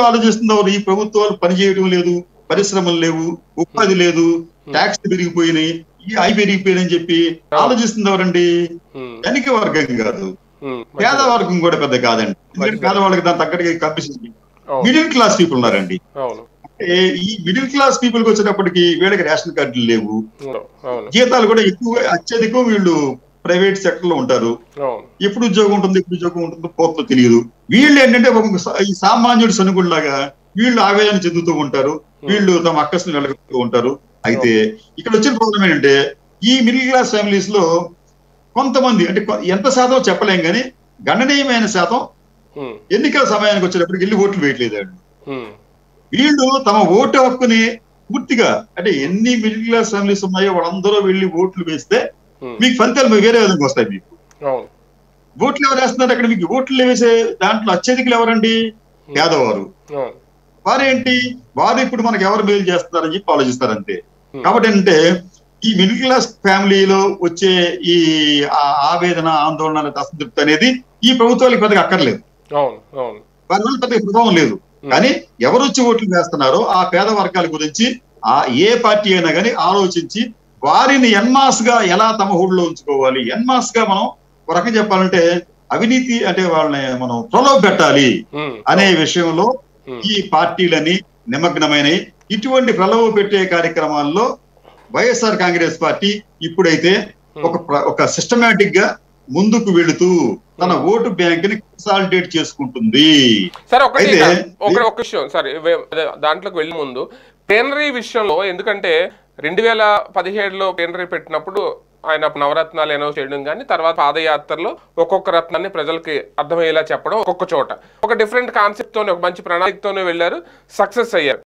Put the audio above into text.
ఎక్కువగా ఆలోచిస్తుంది ఎవరు ఈ ప్రభుత్వాలు పనిచేయడం లేదు పరిశ్రమలు లేవు ఉపాధి లేదు ట్యాక్స్ పెరిగిపోయినాయి ఈ అవి పెరిగిపోయినాయి చెప్పి ఆలోచిస్తుంది ఎవరండి ఉమ్, ధనిక వర్గం కాదు ఉమ్, పేద వర్గం కూడా పెద్ద కాదండి ఎందుకంటే పేదవాళ్ళకి దాని తగ్గట్టుగా కంపెనీ అవును మిడిల్ క్లాస్ పీపుల్ ఉన్నారండి అవును అంటే ఈ మిడిల్ క్లాస్ పీపుల్ కి వచ్చేటప్పటికి వీళ్ళకి రేషన్ కార్డులు లేవు అవును అవును జీతాలు కూడా ఎక్కువ అత్యధికం వీళ్ళు ప్రైవేట్ సెక్టర్ లో ఉంటారు అవును ఎప్పుడు ఉద్యోగం ఉంటుంది ఎప్పుడు ఉద్యోగం ఉంటుందో పోతుందో తెలియదు వీళ్ళు ఏంటంటే ఒక సా- ఈ సామాన్యుడు సనుగుల్లాగా వీళ్ళు ఆవేదన చెందుతూ ఉంటారు వీళ్ళు తమ అక్కస్ని వెళ్ళగలుగుతూ ఉంటారు అయితే ఇక్కడ వచ్చిన ప్రాబ్లం ఏంటంటే ఈ మిడిల్ క్లాస్ ఫ్యామిలీస్ లో కొంతమంది అంటే కొ- ఎంత శాతం చెప్పలేం కానీ గణనీయమైన శాతం ఉమ్, ఎన్నికల సమయానికి వచ్చేటప్పటికి వెళ్ళి ఓట్లు వేయట్లేదు వాళ్ళు. ఉమ్, వీళ్ళు తమ ఓటు హక్కుని పూర్తిగా అంటే ఎన్ని మిడిల్ క్లాస్ ఫ్యామిలీస్ ఉన్నాయో వాళ్ళందరూ వెళ్ళి ఓట్లు వేస్తే ఉమ్, మీకు ఫలితాలు వేరే విధంగా వస్తాయి మీకు అవును ఓట్లు ఎవరు వేస్తున్నారు అక్కడ మీకు ఓట్లు వేసే దాంట్లో అత్యధికులు ఎవరండి పేదవారు అవును వారేంటి వారు ఇప్పుడు మనకు ఎవరు మేలు చేస్తున్నారని చెప్పి ఆలోచిస్తారు అంతే Hmm. కాబట్టి అంటే ఈ మిడిల్ క్లాస్ ఫ్యామిలీలో వచ్చే ఈ ఆ- ఆవేదన ఆందోళన అసంతృప్తి అనేది ఈ ప్రభుత్వాలకు పెద్దగా అక్కర్లేదు అవును అవును వారి వల్ల పెద్దగా ప్రభావం లేదు కానీ ఎవరు వచ్చి ఓట్లు వేస్తున్నారో ఆ పేద వర్గాల గురించి ఆ ఏ పార్టీ అయినా కానీ ఆలోచించి వారిని ఎన్మాస్ గా ఎలా తమ హోడ్లో ఉంచుకోవాలి ఎన్మాస్ గా మనం ఒక రకంగా చెప్పాలంటే అవినీతి అంటే వాళ్ళని మనం ప్రలోభ పెట్టాలి ఉమ్, అనే విషయంలో ఉమ్, ఈ పార్టీలని నిమగ్నమైనవి ఇటువంటి ప్రలోభ పెట్టే కార్యక్రమాల్లో వైఎస్ఆర్ కాంగ్రెస్ పార్టీ ఇప్పుడైతే ఒక ప్ర- ఒక సిస్టమేటిక్ గా ముందుకు వెళుతూ తన ఓటు బ్యాంక్ ని కన్సాలిడేట్ చేసుకుంటుంది సరే ఒకటి అయితే- దా- ఒక ఒక విషయం సరే వే- అదే దాంట్లోకి వెళ్ళే ముందు ప్లేనరీ విషయంలో ఎందుకంటే రెండు వేల పదిహేడులో ప్లేనరీ పెట్టినప్పుడు ఆయన నవరత్నాలు అనౌన్స్ చేయడం కానీ తర్వాత పాదయాత్రలో ఒక్కొక్క రత్నాన్ని ప్రజలకి అర్థమయ్యేలా చెప్పడం ఒక్కొక్క చోట ఒక డిఫరెంట్ కాన్సెప్ట్ తోనే ఒక మంచి ప్రణాళికతోనే వెళ్ళారు సక్సెస్ అయ్యారు